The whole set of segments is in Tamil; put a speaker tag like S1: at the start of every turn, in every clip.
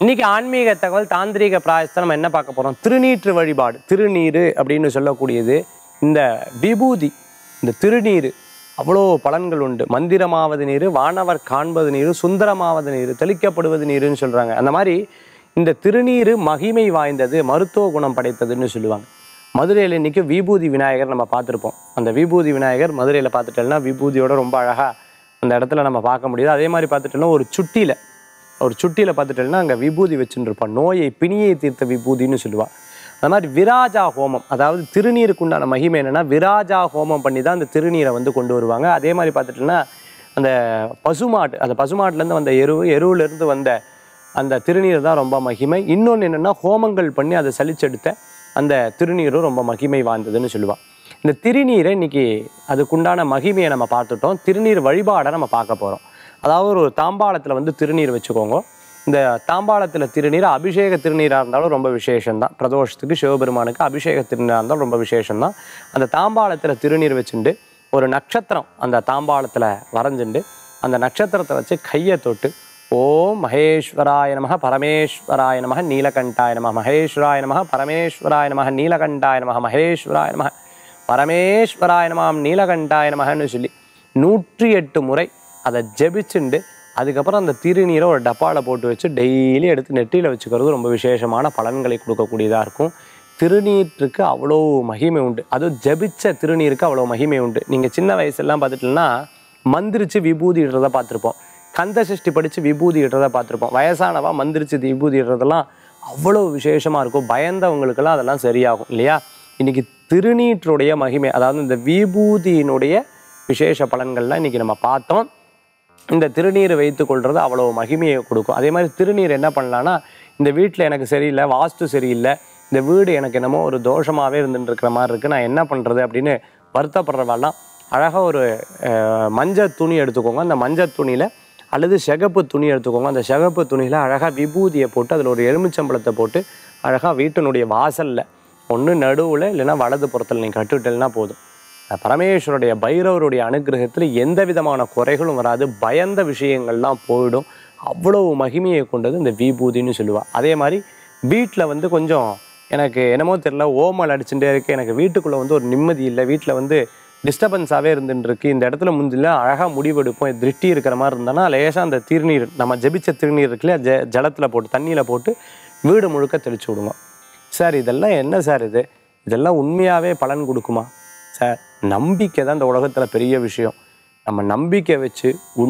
S1: இன்னைக்கு ஆன்மீக தகவல் தாந்திரீக பிராயசத்தை நம்ம என்ன பார்க்க போறோம் திருநீற்று வழிபாடு திருநீரு அப்படின்னு சொல்லக்கூடியது இந்த விபூதி இந்த திருநீரு அவ்வளோ பலன்கள் உண்டு மந்திரமாவது நீர் வானவர் காண்பது நீர் சுந்தரமாவது நீர் தெளிக்கப்படுவது நீருன்னு சொல்றாங்க அந்த மாதிரி இந்த திருநீரு மகிமை வாய்ந்தது மருத்துவ குணம் படைத்ததுன்னு சொல்லுவாங்க மதுரையில் இன்னைக்கு விபூதி விநாயகர் நம்ம பார்த்துருப்போம் அந்த விபூதி விநாயகர் மதுரையில் பார்த்துட்டோம்னா விபூதியோட ரொம்ப அழகாக அந்த இடத்துல நம்ம பார்க்க முடியுது அதே மாதிரி பார்த்துட்டோம்னா ஒரு சுட்டியில் ஒரு சுட்டியில் பார்த்துட்டோம்னா அங்கே விபூதி வச்சுட்டு இருப்பான் நோயை பிணியை தீர்த்த விபூதின்னு சொல்லுவாள் அந்த மாதிரி விராஜா ஹோமம் அதாவது திருநீருக்கு உண்டான மகிமை என்னன்னா விராஜா ஹோமம் பண்ணி தான் அந்த திருநீரை வந்து கொண்டு வருவாங்க அதே மாதிரி பார்த்துட்டோம்னா அந்த பசுமாட்டு அந்த பசுமாட்டுலேருந்து வந்த எருவு எருவுலேருந்து வந்த அந்த திருநீர் தான் ரொம்ப மகிமை இன்னொன்று என்னென்னா ஹோமங்கள் பண்ணி அதை சலிச்செடுத்த அந்த திருநீரும் ரொம்ப மகிமை வாய்ந்ததுன்னு சொல்லுவாள் இந்த திருநீரை இன்னைக்கு அதுக்குண்டான மகிமையை நம்ம பார்த்துட்டோம் திருநீர் வழிபாடை நம்ம பார்க்க போகிறோம் அதாவது ஒரு தாம்பாளத்தில் வந்து திருநீர் வச்சுக்கோங்க இந்த தாம்பாளத்தில் திருநீர் அபிஷேக திருநீராக இருந்தாலும் ரொம்ப விசேஷம்தான் பிரதோஷத்துக்கு சிவபெருமானுக்கு அபிஷேக திருநீராக இருந்தாலும் ரொம்ப விசேஷம்தான் அந்த தாம்பாளத்தில் திருநீர் வச்சுண்டு ஒரு நட்சத்திரம் அந்த தாம்பாளத்தில் வரைஞ்சுண்டு அந்த நட்சத்திரத்தை வச்சு கையை தொட்டு ஓம் மகேஸ்வராய நமக பரமேஸ்வராய நமக நீலகண்டாய நமக மகேஸ்வராய நமக பரமேஸ்வராய நமக நீலகண்டாய நமக மகேஸ்வராய நமக பரமேஸ்வராய நமாம் நீலகண்டாய நமகன்னு சொல்லி நூற்றி எட்டு முறை அதை ஜெபிச்சுண்டு அதுக்கப்புறம் அந்த திருநீரை ஒரு டப்பாவில் போட்டு வச்சு டெய்லி எடுத்து நெற்றியில் வச்சுக்கிறது ரொம்ப விசேஷமான பலன்களை கொடுக்கக்கூடியதாக இருக்கும் திருநீற்றுக்கு அவ்வளோ மகிமை உண்டு அதுவும் ஜபிச்ச திருநீருக்கு அவ்வளோ மகிமை உண்டு நீங்கள் சின்ன வயசுலாம் பார்த்துட்டீங்கன்னா மந்திரிச்சு விபூதி இடுறத பார்த்துருப்போம் கந்த சஷ்டி படித்து விபூதி இடுறத பார்த்துருப்போம் வயசானவா மந்திரிச்சு விபூதி இடுறதெல்லாம் அவ்வளோ விசேஷமாக இருக்கும் பயந்தவங்களுக்கெல்லாம் அதெல்லாம் சரியாகும் இல்லையா இன்னைக்கு திருநீற்றுடைய மகிமை அதாவது இந்த விபூதியினுடைய விசேஷ பலன்கள்லாம் இன்னைக்கு நம்ம பார்த்தோம் இந்த திருநீர் வைத்து கொள்வது அவ்வளோ மகிமையை கொடுக்கும் அதே மாதிரி திருநீர் என்ன பண்ணலான்னா இந்த வீட்டில் எனக்கு சரியில்லை வாஸ்து சரியில்லை இந்த வீடு எனக்கு என்னமோ ஒரு தோஷமாகவே இருந்துட்டு இருக்கிற மாதிரி இருக்குது நான் என்ன பண்ணுறது அப்படின்னு வருத்தப்படுறவாள்லாம் அழகாக ஒரு அஹ், மஞ்சள் துணி எடுத்துக்கோங்க அந்த மஞ்சள் துணியில் அல்லது சிகப்பு துணி எடுத்துக்கோங்க அந்த சிகப்பு துணியில் அழகாக விபூதியை போட்டு அதில் ஒரு எலுமிச்சம்பழத்தை போட்டு அழகாக வீட்டினுடைய வாசலில் ஒன்று நடுவில் இல்லைன்னா வலது புறத்தில் நீங்கள் கட்டுவிட்டல்னா போதும் பரமேஸ்வருடைய பைரவருடைய அனுகிரகத்தில் எந்த விதமான குறைகளும் வராது பயந்த விஷயங்கள்லாம் போயிடும் அவ்வளவு மகிமையை கொண்டது இந்த விபூதின்னு சொல்லுவாள் அதே மாதிரி வீட்டில் வந்து கொஞ்சம் எனக்கு என்னமோ தெரியல ஓமல் அடிச்சுட்டே இருக்கு எனக்கு வீட்டுக்குள்ளே வந்து ஒரு நிம்மதி இல்லை வீட்டில் வந்து டிஸ்டர்பன்ஸாகவே இருந்துட்டு இருக்கு இந்த இடத்துல முந்தில அழகாக முடிவெடுப்போம் திருஷ்டி இருக்கிற மாதிரி இருந்தோன்னா லேசாக அந்த திருநீர் நம்ம ஜெபிச்ச திருநீர் இருக்குல்ல ஜ ஜலத்தில் போட்டு தண்ணியில் போட்டு வீடு முழுக்க தெளிச்சு விடுங்க சார் இதெல்லாம் என்ன சார் இது இதெல்லாம் உண்மையாகவே பலன் கொடுக்குமா சார் நம்பிக்கை தான் இந்த உலகத்தில் பெரிய விஷயம் நம்ம நம்பிக்கை வச்சு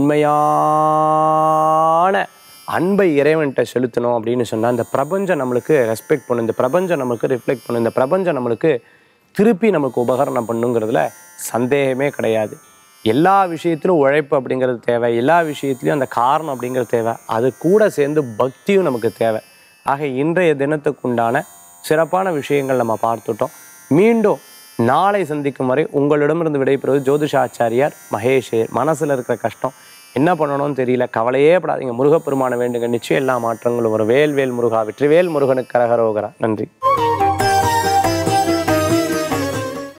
S1: உண்மையான அன்பை இறைவன்கிட்ட செலுத்தணும் அப்படின்னு சொன்னால் இந்த பிரபஞ்சம் நம்மளுக்கு ரெஸ்பெக்ட் பண்ணும் இந்த பிரபஞ்சம் நம்மளுக்கு ரிஃப்ளெக்ட் பண்ணும் இந்த பிரபஞ்சம் நம்மளுக்கு திருப்பி நமக்கு உபகரணம் பண்ணுங்கிறதுல சந்தேகமே கிடையாது எல்லா விஷயத்திலும் உழைப்பு அப்படிங்கிறது தேவை எல்லா விஷயத்துலையும் அந்த காரணம் அப்படிங்கிறது தேவை அது கூட சேர்ந்து பக்தியும் நமக்கு தேவை ஆக இன்றைய தினத்துக்குண்டான சிறப்பான விஷயங்கள் நம்ம பார்த்துட்டோம் மீண்டும் நாளை சந்திக்கும் வரை உங்களிடமிருந்து விடைபெறுவது ஜோதிஷாச்சாரியார் மகேஷ் மனசில் இருக்கிற கஷ்டம் என்ன பண்ணணும்னு தெரியல கவலையே படாதீங்க முருகப்பெருமான வேண்டுங்க நிச்சயம் எல்லா மாற்றங்களும் வரும் வேல் வேல் முருகா வெற்றிவேல் முருகனுக்கு கரகரோகரா நன்றி